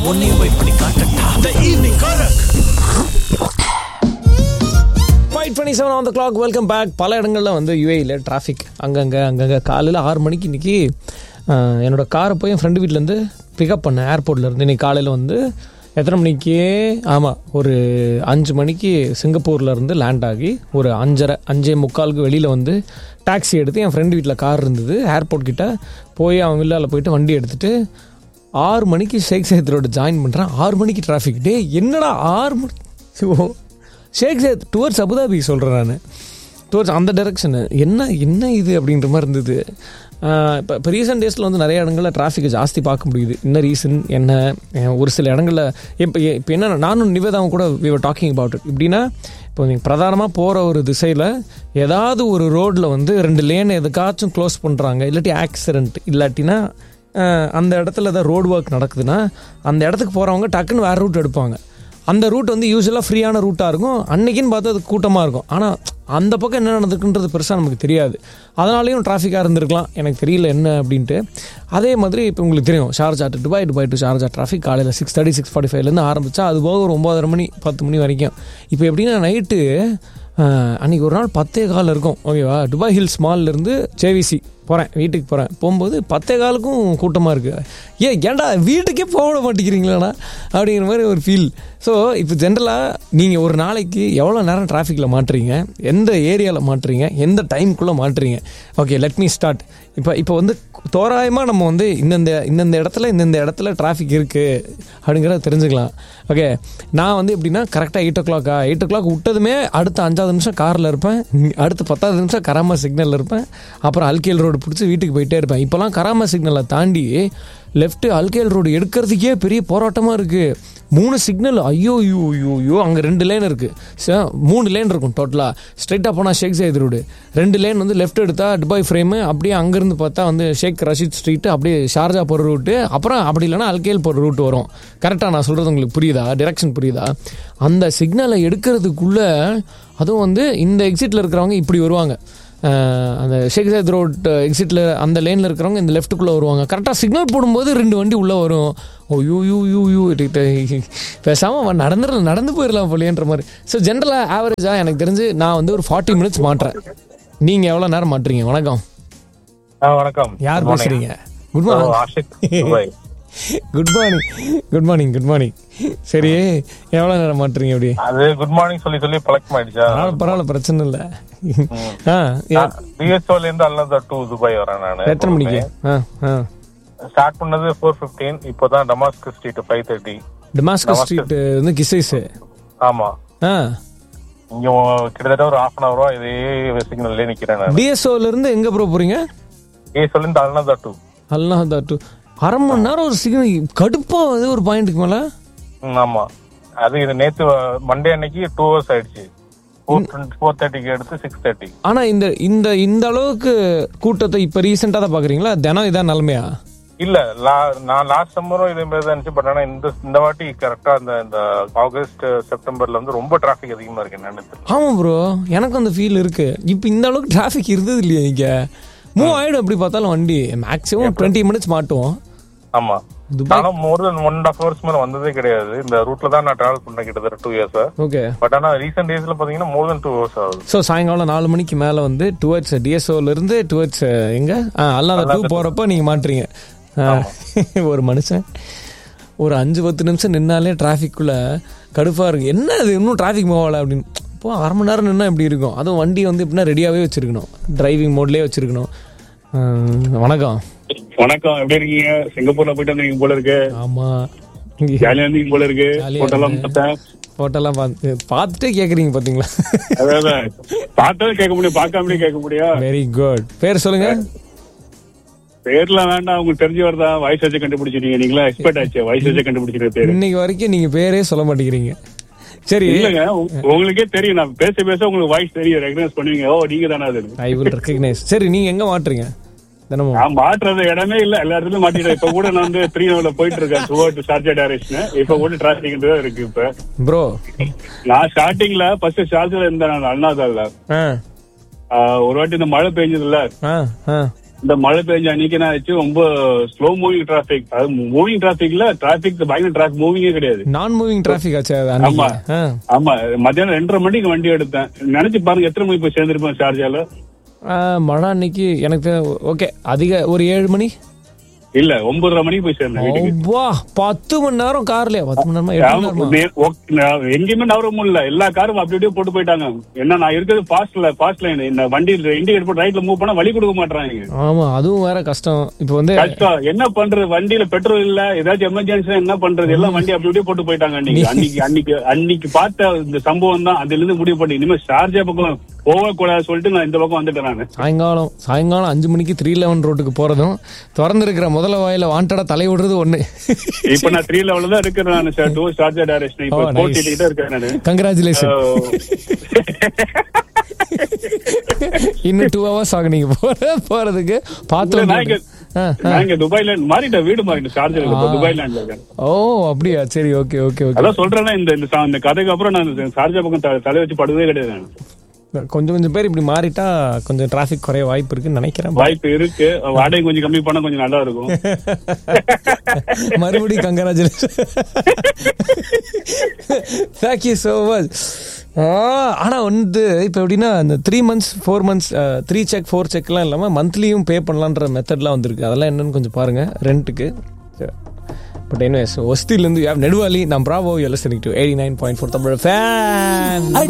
உன்னையும் போய் பண்ணி காட்டட்டா the evening clock five twenty seven on the clock welcome back பல இடங்களில் வந்து யூஏயில் டிராஃபிக் அங்கங்கே அங்கங்கே காலையில் ஆறு மணிக்கு இன்றைக்கி என்னோட காரை போய் என் ஃப்ரெண்டு வீட்டிலேருந்து பிக்கப் பண்ணேன் ஏர்போர்ட்லேருந்து இன்னைக்கு காலையில் வந்து எத்தனை மணிக்கு ஆமாம் ஒரு அஞ்சு மணிக்கு சிங்கப்பூர்ல இருந்து லேண்ட் ஆகி ஒரு அஞ்சரை அஞ்சே முக்காலுக்கு வெளியில் வந்து டாக்ஸி எடுத்து என் ஃப்ரெண்டு வீட்டில் கார் இருந்தது ஏர்போர்ட் கிட்ட போய் அவன் வில்லாவில் போயிட்டு வண்டி எடுத்துகிட்டு ஆறு மணிக்கு ஷேக் சைத் ரோடு ஜாயின் பண்ணுறேன் ஆறு மணிக்கு டிராஃபிக் டே என்னடா ஆறு மணி oh Sheikh Zayed towards Abu Dhabi சொல்கிறேன் நான் டுவர்ட்ஸ் அந்த டைரக்ஷனு என்ன என்ன இது அப்படின்ற மாதிரி இருந்தது இப்போ இப்போ ரீசெண்ட் டேஸில் வந்து நிறைய இடங்களில் டிராஃபிக்கை ஜாஸ்தி பார்க்க முடியுது என்ன ரீசன் என்ன அஹ் ஒரு சில இடங்களில் இப்போ இப்போ என்ன நானும் நிவேதாவும் கூட we were talking about it எப்படின்னா இப்போ நீங்கள் பிரதானமாக போகிற ஒரு திசையில் ஏதாவது ஒரு ரோட்டில் வந்து ரெண்டு லேன் எதுக்காச்சும் க்ளோஸ் பண்ணுறாங்க இல்லாட்டி ஆக்சிடென்ட் இல்லாட்டினா அஹ் அந்த இடத்துல ஏதாவது ரோடு ஒர்க் நடக்குதுன்னா அந்த இடத்துக்கு போகிறவங்க டக்குன்னு வேறு ரூட் எடுப்பாங்க அந்த ரூட் வந்து யூஸ்வலாக ஃப்ரீயான ரூட்டாக இருக்கும் அன்னைக்குன்னு பார்த்தா அது கூட்டமாக இருக்கும் ஆனால் அந்த பக்கம் என்ன நடந்துக்குன்றது பெருசாக நமக்கு தெரியாது அதனாலேயும் டிராஃபிக்காக இருந்திருக்கலாம் எனக்கு தெரியல என்ன அப்படின்ட்டு அதே மாதிரி இப்போ உங்களுக்கு தெரியும் Sharjah to Dubai Dubai to Sharjah traffic காலையில் சிக்ஸ் தேர்ட்டி சிக்ஸ் ஃபார்ட்டி ஃபைவ்லேருந்து ஆரம்பிச்சா அது போக ஒரு ஒம்பதரை மணி பத்து மணி வரைக்கும் இப்போ எப்படின்னா நைட்டு அன்றைக்கி ஒரு நாள் பத்தே கால் இருக்கும் ஓகேவா துபாய் ஹில்ஸ் மால்லேருந்து ஜேவிசி போகிறேன் வீட்டுக்கு போகிறேன் போகும்போது பத்தே காலுக்கும் கூட்டமாக இருக்குது ஏன் ஏன்டா வீட்டுக்கே போக விட மாட்டேங்கிறீங்களாண்ணா அப்படிங்கிற மாதிரி ஒரு ஃபீல் ஸோ இப்போ ஜென்ரலாக நீங்கள் ஒரு நாளைக்கு எவ்வளோ நேரம் டிராஃபிக்கில் மாட்டுறீங்க எந்த ஏரியாவில் மாட்டுறீங்க எந்த டைம்குள்ளே மாட்டுறீங்க ஓகே லெட் மீ ஸ்டார்ட் இப்போ இப்போ வந்து தோராயமாக நம்ம வந்து இந்தந்த இந்தந்த இடத்துல இந்தந்த இடத்துல டிராஃபிக் இருக்குது அப்படிங்கிறத தெரிஞ்சுக்கலாம் ஓகே நான் வந்து எப்படின்னா கரெக்டாக எயிட் ஓ கிளாக்கா எயிட் ஓ கிளாக் விட்டதுமே அடுத்த அஞ்சாவது நிமிஷம் காரில் இருப்பேன் அடுத்த பத்தாவது நிமிஷம் கராமா சிக்னலில் இருப்பேன் அப்புறம் அல்கேல் ரோடு பிடிச்சி வீட்டுக்கு போயிட்டே இருப்பேன் இப்போலாம் கராமா சிக்னலை தாண்டி லெஃப்ட் அல்கேல் ரோடு எடுக்கிறதுக்கே பெரிய போராட்டமாக இருக்குது மூணு சிக்னல் ஐயோ ஐயோ ஐயோ ஐயோ அங்கே ரெண்டு லேன் இருக்குது மூணு லேன் இருக்கும் டோட்டலாக ஸ்ட்ரைட்டாக போனால் ஷேக் சைத் ரோடு ரெண்டு லேன் வந்து லெஃப்ட் எடுத்தா துபாய் ஃப்ரேமு அப்படியே அங்கேருந்து பார்த்தா வந்து ஷேக் ரஷீத் ஸ்ட்ரீட் அப்படியே ஷார்ஜா போகிற ரூட்டு அப்புறம் அப்படி இல்லைன்னா அல்கேல் போகிற ரூட் வரும் கரெக்டாக நான் சொல்கிறது உங்களுக்கு புரியுதா டிரெக்ஷன் புரியுதா அந்த சிக்னலை எடுக்கிறதுக்குள்ளே அதுவும் வந்து இந்த எக்ஸிட்டில் இருக்கிறவங்க இப்படி வருவாங்க அஹ் அந்த ஷேக் சைத் ரோட் எக்ஸிட்டில் அந்த லேனில் இருக்கிறவங்க இந்த லெஃப்ட்டுக்குள்ளே வருவாங்க கரெக்டாக சிக்னல் போடும்போது ரெண்டு வண்டி உள்ளே வரும் ஓ யூ யூ யூ யூ பேசாமல் நடந்துட நடந்து போயிடலாம் போலியன்ற மாதிரி ஸோ ஜென்ரலாக ஆவரேஜாக எனக்கு தெரிஞ்சு நான் வந்து ஒரு ஃபார்ட்டி மினிட்ஸ் மாட்டுறேன் நீங்கள் எவ்வளோ நேரம் மாட்டுறீங்க வணக்கம் ஆ, வணக்கம் யார் Good morning. பேசுகிறீங்க good oh, morning Ashiq Dubai good morning good morning good morning சரி எவ்வளோ நேரம் மாட்டுறீங்க அப்படி அது குட் மார்னிங் சொல்லி சொல்லி பழக்கமாயிடுச்சா பரவாயில்ல பரவாயில்ல பிரச்சனை இல்லை ஆ ஏ- பிஎஸ்ஓல இருந்து அல்லதா டூ துபாய் வரேன் நானு எத்தனை மணிக்கு ஆ ஆ ஸ்டார்ட் பண்ணது ஃபோர் பிப்டீன் இப்போதான் Damascus street five thirty Damascus street வந்து கிசைஸு ஆமா ஆ இங்க கிட்டத்தட்ட ஒரு ஹாஃப் அன் ஹவரா இதே சிக்னல்லே நிக்கிறேன் நான் டிஎஸ்ஓல இருந்து எங்க ப்ரோ போறீங்க பிஎஸ்ஓல இருந்து அல்லதா டூ அல்லாஹ் தாட்டு அரை மணி நேரம் ஒரு சிக்னல் கடுப்பா வந்து ஒரு பாயிண்ட்டுக்கு மேல ஆமா அது இது நேத்து மண்டே அன்னைக்கு டூ ஹவர்ஸ் ஆயிடுச்சு ஃபோர் ஃபோர் தேர்ட்டிக்கு எடுத்து சிக்ஸ் தேர்ட்டி ஆனா இந்த இந்த இந்த அளவுக்கு கூட்டத்தை இப்ப ரீசெண்டா தான் பாக்குறீங்களா தினம் இதான் நிலைமையா இல்ல லா- நான் லாஸ்ட் சம்மரும் இதே மாதிரி தான் இருந்துச்சு பட் ஆனா இந்த இந்த வாட்டி கரெக்டா அந்த இந்த ஆகஸ்ட் செப்டம்பர்ல வந்து ரொம்ப டிராபிக் அதிகமா இருக்கு என்னன்னு தெரியல. ஆமா ப்ரோ எனக்கு அந்த ஃபீல் இருக்கு இப்போ இந்த அளவுக்கு டிராஃபிக் இருந்தது இல்லையா இங்க மூவ் ஆயிடும் எப்படி பார்த்தாலும் வண்டி மேக்ஸிமம் டுவெண்ட்டி மினிட்ஸ் மாட்டோம் ஆமா துபாய் ஆனா more than one and hours மேல வந்ததே கிடையாது இந்த ரூட்ல தான் நான் டிராவல் பண்ணேன் கிட்டத்தட்ட டூ இயர்ஸ் ஓகே பட் ஆனா ரீசெண்ட் டேஸ்ல பாத்தீங்கன்னா மோர் தென் டூ ஹவர்ஸ் ஆகுது ஸோ சாயங்காலம் நாலு மணிக்கு மேலே வந்து டுவர்ட்ஸ் டிஎஸ்ஓல இருந்து டுவர்ட்ஸ் எங்க ஆ அல்லாத டூ போகிறப்ப நீங்கள் மாட்டுறீங்க ஆ, ஒரு மனுஷன் ஒரு அஞ்சு பத்து நிமிஷம் நின்னாலே டிராஃபிக்குள்ள கடுப்பாக இருக்கு என்ன அது இன்னும் டிராஃபிக் போகல அப்படின்னு இப்போ அரை மணி நேரம் நின்னா எப்படி இருக்கும் அதுவும் வண்டி வந்து எப்படின்னா ரெடியாகவே வச்சிருக்கணும் டிரைவிங் மோட்லேயே வச்சிருக்கணும் ஆ, வணக்கம் வணக்கம் எப்படி இருக்கீங்க சிங்கப்பூர்ல போயிட்டு வந்தீங்க போல இருக்கு ஆமாம் ஜாலியா இருந்தீங்க போல இருக்கு ஜாலியா போட்டோலாம் இருந்தேன். பார்த்தேன் ஃபோட்டோலாம் பார்த்து பார்த்துட்டே கேட்குறீங்க பார்த்தீங்களா அதான் பார்த்ததே கேட்க முடியும் பார்க்காமலே கேட்க முடியும் வெரி குட் பேர் சொல்லுங்கள் பேர்லாம் வேண்டாம் உங்களுக்கு தெரிஞ்சு வருதா வாய்ஸ் வச்சு கண்டுபிடிச்சிட்டீங்க நீங்களா எக்ஸ்பர்ட் ஆச்சு வாய்ஸ் வச்சு கண்டுபிடிச்சிருக்க பேரு இன்னைக்கு வரைக்கும் நீங்கள் பேரே சொல்ல மாட்டேங்கிறீங்க சரி இல்லங்க உ- உங்களுக்கே தெரியும் நான் பேச பேச உங்களுக்கு வாய்ஸ் தெரியும் ரெகனைஸ் பண்ணுவீங்க ஓ நீங்க தானே அது ஐ வில் ரெக்கக்னைஸ் சரி நீங்க எங்க மாட்டுறீங்க தினமும் நான் மாற்றுறது இடமே இல்ல எல்லா இடத்துலயும் மாட்டிட்டேன் இப்ப கூட நான் வந்து த்ரீ நவர்ல போயிட்டு இருக்கேன் டுவர்ட் ஷார்ஜா டைரக்ஷன் இப்ப கூட டிராபிக் தான் இருக்கு இப்ப ப்ரோ நான் ஸ்டார்டிங்ல ஃபர்ஸ்ட் ஷார்ஜால இருந்தேன் நான் அண்ணாதால ஆ ஒரு வாட்டி இந்த மழை பெஞ்சதுல ஆ ஆ இந்த மழை பெஞ்ச அன்னைக்கு என்ன ஆச்சு ரொம்ப ஸ்லோ மூவிங் டிராபிக் அது மூவிங் டிராபிக்ல டிராபிக் பயங்கர டிராபிக் மூவிங்கே கிடையாது நான் மூவிங் டிராஃபிக் ஆச்சு அது ஆமா அன்னைக்கு ஆ. ஆமா மத்தியானம் ரெண்டரை மணிக்கு வண்டி எடுத்தேன் நினைச்சு பாருங்க எத்தனை மணிக்கு போய் சேர்ந்திருப்பேன் ஷார்ஜால ஆ, மழை அன்னைக்கு எனக்கு ஓகே அதிக ஒரு ஏழு மணி இல்ல ஒன்பதரை மணிக்கு போய் சேர்ந்தேன் வீட்டுக்கு வா பத்து மணி நேரம் கார்லயா பத்து மணி நேரமா எட்டு மணி ஆமா, நேரமா நே- ஓக்- நான் எங்கேயுமே நவர முடியல எல்லா காரும் அப்படி அப்படியே போட்டு போயிட்டாங்க என்ன நான் இருக்கிறது ஃபாஸ்ட்ல ஃபாஸ்ட் லைன் இந்த வண்டி இண்டிகேட் போட்டு ரைட்ல மூவ் பண்ணா வழி கொடுக்க மாட்டாங்க ஆமா அதுவும் வேற கஷ்டம் இப்போ வந்து கஷ்டம் என்ன பண்றது வண்டியில பெட்ரோல் இல்ல ஏதாச்சும் எமர்ஜென்சி என்ன பண்றது எல்லாம் வண்டி அப்படி அப்படியே போட்டு போயிட்டாங்க அன்னைக்கு அன்னைக்கு அன்னைக்கு அன்னைக்கு பார்த்த இந்த சம்பவம் தான் அதுல இருந்து முடிவு பண்ணி இனிமே ஷார்ஜா பக்கம் போகக்கூடாது சொல்லிட்டு நான் இந்த பக்கம் வந்துட்டேன் நானு சாயங்காலம் சாயங்காலம் அஞ்சு மணிக்கு த்ரீ லெவன் ரோட்டுக்கு போறதும் திறந்திருக்கிற முதல வாயில வாண்டடா தலை விடுறது ஒண்ணு இப்ப நான் த்ரீ லெவல்ல தான் இருக்கிறேன் நான் சார் டூ ஷார்ஜா டைரக்ஷன் இப்ப Oh, nice. ஃபோர் தான் இருக்கேன் நானு கங்க்ராச்சுலேஷன் Uh, இன்னும் டூ ஹவர்ஸ் ஆகும் நீங்க போற போறதுக்கு இல்ல, பார்த்து நான் இங்க ஆ, நான் இங்க துபாய்ல மாறிட்டேன் வீடு மாறிட்டேன் ஷார்ஜா துபாய் லேண்ட்ல இருக்கேன் ஓ அப்படியா சரி ஓகே ஓகே ஓகே அதான் சொல்றேன்னா இந்த இந்த சா- இந்த கதைக்கு அப்புறம் நான் இந்த ஷார்ஜா பக்கம் த- தலை வச்சு படுவதே கிடையாது நான். கொஞ்சம் கொஞ்சம் பேர் இப்படி மாறிட்டா கொஞ்சம் டிராஃபிக் குறைய வாய்ப்பு இருக்குன்னு நினைக்கிறேன் வாய்ப்பு இருக்கு வாடகை கொஞ்சம் கம்மி பண்ணா கொஞ்சம் நல்லா இருக்கும் மறுபடியும் கங்கராச்சுலேஷன் தேங்க்யூ ஸோ மச் ஆனா வந்து இப்போ எப்படின்னா இந்த three months four months three check four செக்லாம் இல்லாமல் மந்த்லியும் பே பண்ணலான்ற மெத்தட்லாம் வந்திருக்கு அதெல்லாம் என்னன்னு கொஞ்சம் பாருங்க ரெண்ட்டுக்கு பட் என்ன ஒஸ்திலேருந்து நெடுவாலி நான் ப்ராவோ எல்லாம் to eighty nine point four Tamil fan